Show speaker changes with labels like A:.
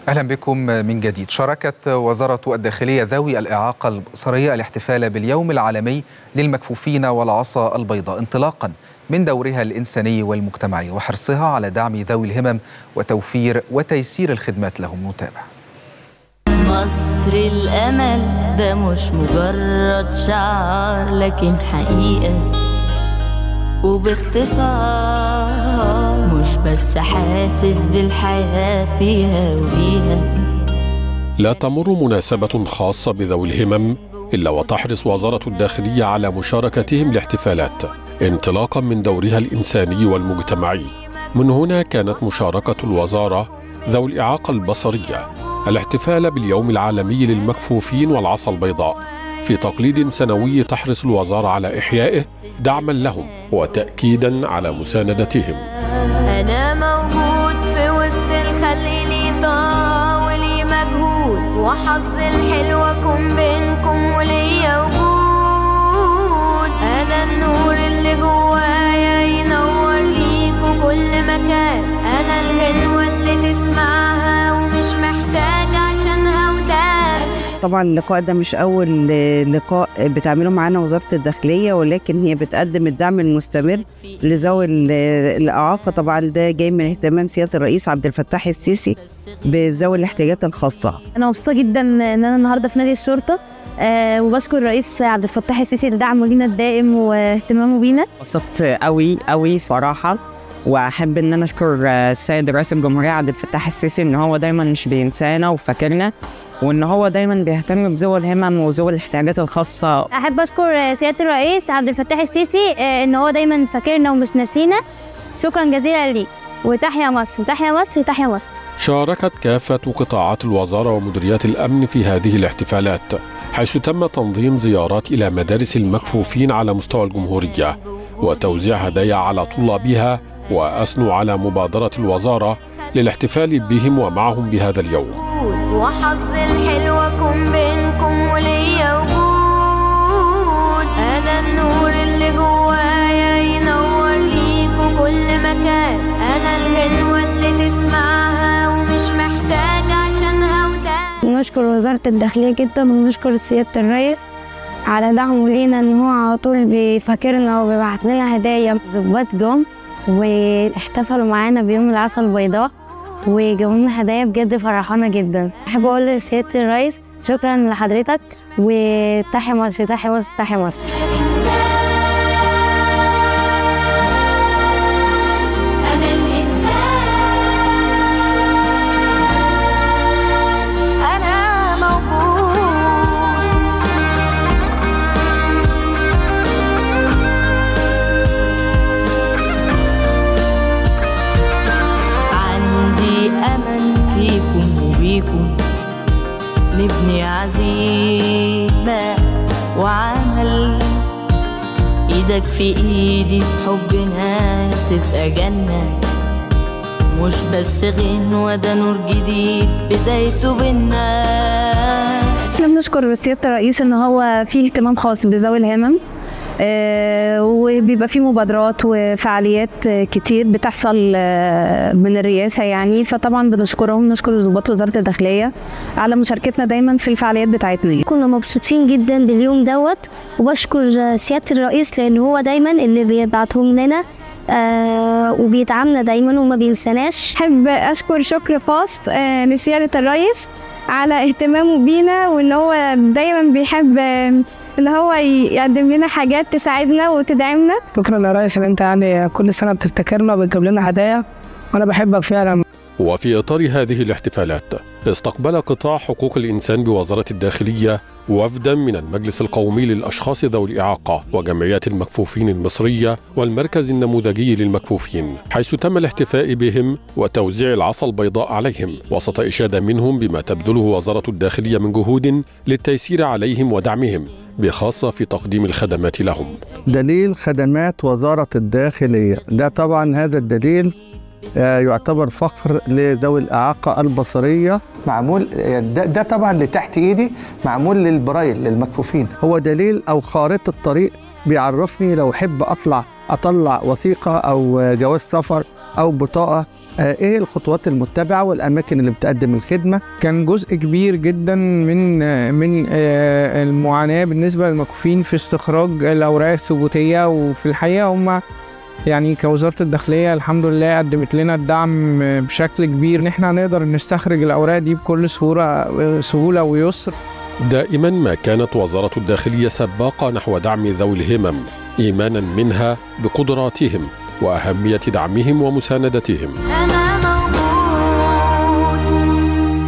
A: أهلا بكم من جديد شاركت وزارة الداخلية ذوي الإعاقة البصرية الاحتفال باليوم العالمي للمكفوفين والعصا البيضاء انطلاقا من دورها الإنساني والمجتمعي وحرصها على دعم ذوي الهمم وتوفير وتيسير الخدمات لهم نتابع
B: مصر الأمل ده مش مجرد شعار لكن حقيقة وباختصار مش بس حاسس بالحياة فيها وبيها
C: لا تمر مناسبة خاصة بذوي الهمم إلا وتحرص وزارة الداخلية على مشاركتهم الاحتفالات انطلاقا من دورها الإنساني والمجتمعي من هنا كانت مشاركة الوزارة ذوي الإعاقة البصرية الاحتفال باليوم العالمي للمكفوفين والعصا البيضاء في تقليد سنوي تحرص الوزارة على إحيائه دعما لهم وتأكيدا على مساندتهم
B: أنا موجود في وسط الخلق لي طاقة ولي مجهود وحظي الحلو أكون بينكم وليا وجود أنا النور اللي جوايا ينور ليكوا كل مكان أنا الغنوة اللي تسمعها ومش محتاجة عشانها ودان
D: طبعا اللقاء ده مش أول لقاء بتعمله معانا وزارة الداخلية ولكن هي بتقدم الدعم المستمر لذوي ال- الإعاقة طبعا ده جاي من اهتمام سيادة الرئيس عبد الفتاح السيسي بذوي الاحتياجات الخاصة
E: انا مبسوطه جدا ان انا النهارده في نادي الشرطه آه وبشكر الرئيس عبد الفتاح السيسي لدعمه لينا الدائم واهتمامه بينا
F: انبسطت قوي قوي صراحه واحب ان انا اشكر السيد رئيس الجمهوريه عبد الفتاح السيسي ان هو دايما مش بينسانا وفاكرنا وان هو دايما بيهتم بذوي الهمم وذوي الاحتياجات الخاصه
E: احب اشكر سياده الرئيس عبد الفتاح السيسي آه ان هو دايما فاكرنا ومش ناسينا شكرا جزيلا ليه وتحيا مصر تحيا مصر تحيا مصر
C: شاركت كافة قطاعات الوزارة ومديريات الأمن في هذه الاحتفالات حيث تم تنظيم زيارات إلى مدارس المكفوفين على مستوى الجمهورية وتوزيع هدايا على طلابها وأثنوا على مبادرة الوزارة للاحتفال بهم ومعهم بهذا اليوم
B: وحظي الحلو أكون بينكم وليا وجود أنا النور اللي جوايا ينور ليكوا كل مكان أنا الغنوة اللي تسمعها ومش محتاجة عشانها ودان
E: نشكر وزاره الداخليه جدا ونشكر سياده الرئيس على دعمه لينا ان هو على طول بيفكرنا وبيبعت لنا هدايا ظباط جم واحتفلوا معانا بيوم العسل البيضاء وجابوا لنا هدايا بجد فرحانا جدا احب اقول لسياده الرئيس شكرا لحضرتك وتحيا مصر تحيا مصر تحيا مصر
B: أنا الإنسان أنا موجود عندي أمل فيكم وبيكم نبني عزيمة وعمل ايدك في ايدي بحبنا تبقى جنة مش بس غنوة ده نور جديد بدايته بينا
E: احنا بنشكر سياده الرئيس ان هو فيه اهتمام خاص بذوي الهمم آه، وبيبقى فيه مبادرات وفعاليات آه، كتير بتحصل آه، من الرئاسه يعني فطبعا بنشكرهم نشكر ضباط وزاره الداخليه على مشاركتنا دايما في الفعاليات بتاعتنا
G: كنا مبسوطين جدا باليوم دوت وبشكر سيادة الرئيس لأن هو دايما اللي بيبعتهم لنا آه وبيدعمنا دايما وما بينساناش
E: احب اشكر شكر خاص آه، لسياده الرئيس على اهتمامه بينا وان هو دايما بيحب آه، ان هو يقدم لنا حاجات تساعدنا وتدعمنا
F: شكرا يا ريس ان انت يعني كل سنه بتفتكرنا وبتجيب لنا هدايا وانا بحبك فعلا
C: وفي إطار هذه الاحتفالات استقبل قطاع حقوق الإنسان بوزارة الداخلية وفدا من المجلس القومي للأشخاص ذوي الإعاقة وجمعيات المكفوفين المصرية والمركز النموذجي للمكفوفين حيث تم الاحتفاء بهم وتوزيع العصا البيضاء عليهم وسط إشادة منهم بما تبذله وزارة الداخلية من جهود للتيسير عليهم ودعمهم بخاصة في تقديم الخدمات لهم
H: دليل خدمات وزارة الداخلية ده طبعا هذا الدليل آه، يعتبر فخر لذوي الإعاقة البصرية
I: معمول ده, ده طبعا اللي تحت ايدي معمول للبرايل للمكفوفين
H: هو دليل أو خارطة طريق بيعرفني لو أحب أطلع أطلع وثيقة أو جواز سفر أو بطاقة آه، ايه الخطوات المتبعه والاماكن اللي بتقدم الخدمه
J: كان جزء كبير جدا من من آه، المعاناة بالنسبة للمكفوفين في استخراج الأوراق الثبوتية وفي الحقيقة هم يعني كوزارة الداخلية الحمد لله قدمت لنا الدعم بشكل كبير إن احنا نقدر نستخرج الأوراق دي بكل سهولة سهولة ويسر
C: دائما ما كانت وزارة الداخلية سباقة نحو دعم ذوي الهمم إيمانا منها بقدراتهم وأهمية دعمهم ومساندتهم
B: أنا